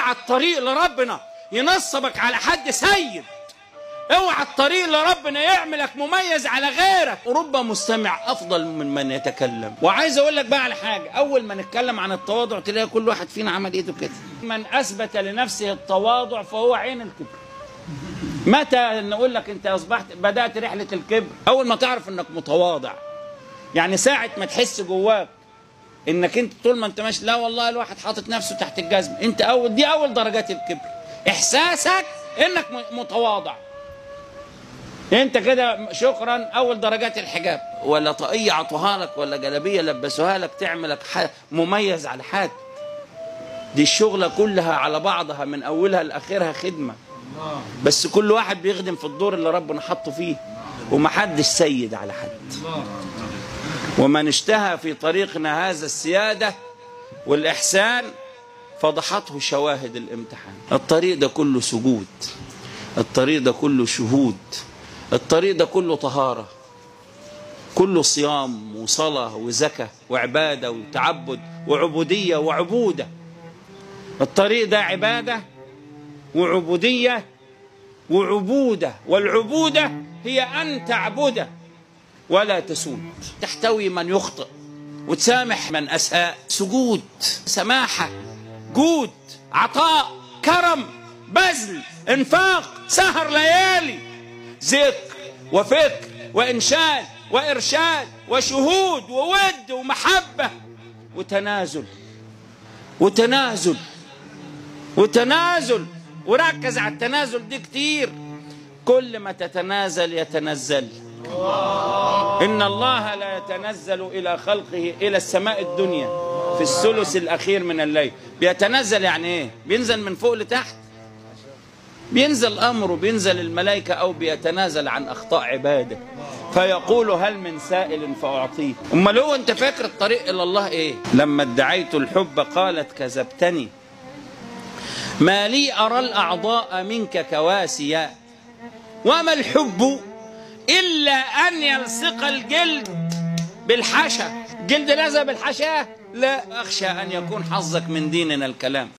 اوعى الطريق لربنا ينصبك على حد سيد اوعى الطريق لربنا يعملك مميز على غيرك رب مستمع افضل من من يتكلم وعايز اقول لك بقى على حاجه اول ما نتكلم عن التواضع تلاقي كل واحد فينا عمل ايده كده من اثبت لنفسه التواضع فهو عين الكبر متى نقول لك انت اصبحت بدات رحله الكبر اول ما تعرف انك متواضع يعني ساعه ما تحس جواك انك انت طول ما انت ماشي لا والله الواحد حاطط نفسه تحت الجزمه انت اول دي اول درجات الكبر احساسك انك م- متواضع انت كده شكرا اول درجات الحجاب ولا طاقيه عطوها لك ولا جلابيه لبسوها لك تعملك ح- مميز على حد دي الشغله كلها على بعضها من اولها لاخرها خدمه بس كل واحد بيخدم في الدور اللي ربنا حطه فيه ومحدش سيد على حد ومن اشتهى في طريقنا هذا السياده والاحسان فضحته شواهد الامتحان الطريق ده كله سجود الطريق ده كله شهود الطريق ده كله طهارة كله صيام وصلاة وزكاة وعبادة وتعبد وعبودية وعبودة الطريق ده عبادة وعبودية وعبودة والعبودة هي أن تعبد ولا تسود تحتوي من يخطئ وتسامح من أساء سجود سماحة جود عطاء كرم بذل انفاق سهر ليالي ذكر وفكر وإنشاد وإرشاد وشهود وود ومحبة وتنازل وتنازل وتنازل وركز على التنازل دي كتير كل ما تتنازل يتنزل إن الله لا يتنزل إلى خلقه إلى السماء الدنيا في الثلث الأخير من الليل بيتنزل يعني إيه بينزل من فوق لتحت بينزل أمره بينزل الملائكة أو بيتنازل عن أخطاء عباده فيقول هل من سائل فأعطيه أمال هو أنت فاكر الطريق إلى الله إيه لما ادعيت الحب قالت كذبتني ما لي أرى الأعضاء منك كواسيا وما الحب إلا أن يلصق الجلد بالحشا جلد لازم بالحشا لا أخشى أن يكون حظك من ديننا الكلام